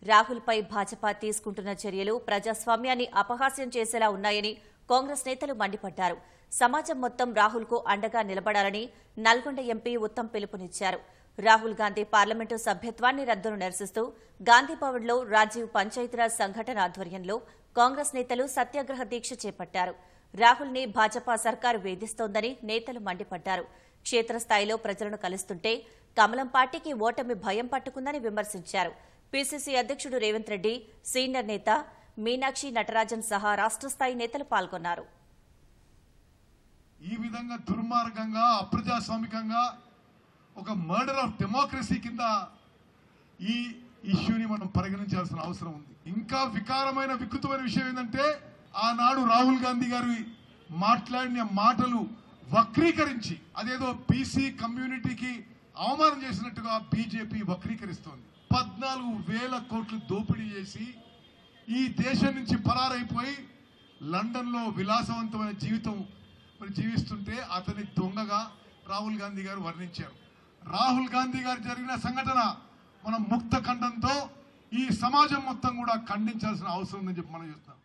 రాహుల్పై భాజపా తీసుకుంటున్న చర్యలు ప్రజాస్వామ్యాన్ని అపహాస్యం చేసేలా ఉన్నాయని కాంగ్రెస్ నేతలు మండిపడ్డారు సమాజం మొత్తం రాహుల్కు అండగా నిలబడాలని నల్గొండ ఎంపీ ఉత్తమ్ పిలుపునిచ్చారు రాహుల్ గాంధీ పార్లమెంటు సభ్యత్వాన్ని రద్దును నిరసిస్తూ గాంధీభవన్లో రాజీవ్ పంచాయతీరాజ్ సంఘటన ఆధ్వర్యంలో కాంగ్రెస్ నేతలు సత్యాగ్రహ దీక్ష చేపట్టారు రాహుల్ని భాజపా సర్కారు వేధిస్తోందని నేతలు మండిపడ్డారు క్షేత్రస్థాయిలో ప్రజలను కలుస్తుంటే కమలం పార్టీకి ఓటమి భయం పట్టుకుందని విమర్శించారు పీసీసీ అధ్యక్షుడు రేవంత్ రెడ్డి సీనియర్ నేత మీనాక్షి నటరాజన్ సహా రాష్ట్ర స్థాయి నేతలు పాల్గొన్నారు ఈ విధంగా దుర్మార్గంగా అప్రజాస్వామికంగా ఒక మర్డర్ ఆఫ్ డెమోక్రసీ కింద ఈ ఇష్యూని మనం పరిగణించాల్సిన అవసరం ఉంది ఇంకా వికారమైన వికృతమైన విషయం ఏంటంటే ఆనాడు రాహుల్ గాంధీ గారి మాట్లాడిన మాటలు వక్రీకరించి అదేదో బీసీ కమ్యూనిటీకి అవమానం చేసినట్టుగా బీజేపీ వక్రీకరిస్తోంది పద్నాలుగు వేల కోట్లు దోపిడీ చేసి ఈ దేశం నుంచి పరారైపోయి లండన్ లో విలాసవంతమైన జీవితం మరి జీవిస్తుంటే అతని దొంగగా రాహుల్ గాంధీ గారు వర్ణించారు రాహుల్ గాంధీ గారు జరిగిన సంఘటన మనం ముక్త ఖండంతో ఈ సమాజం మొత్తం కూడా ఖండించాల్సిన అవసరం ఉందని చెప్పి మనం చూస్తున్నాం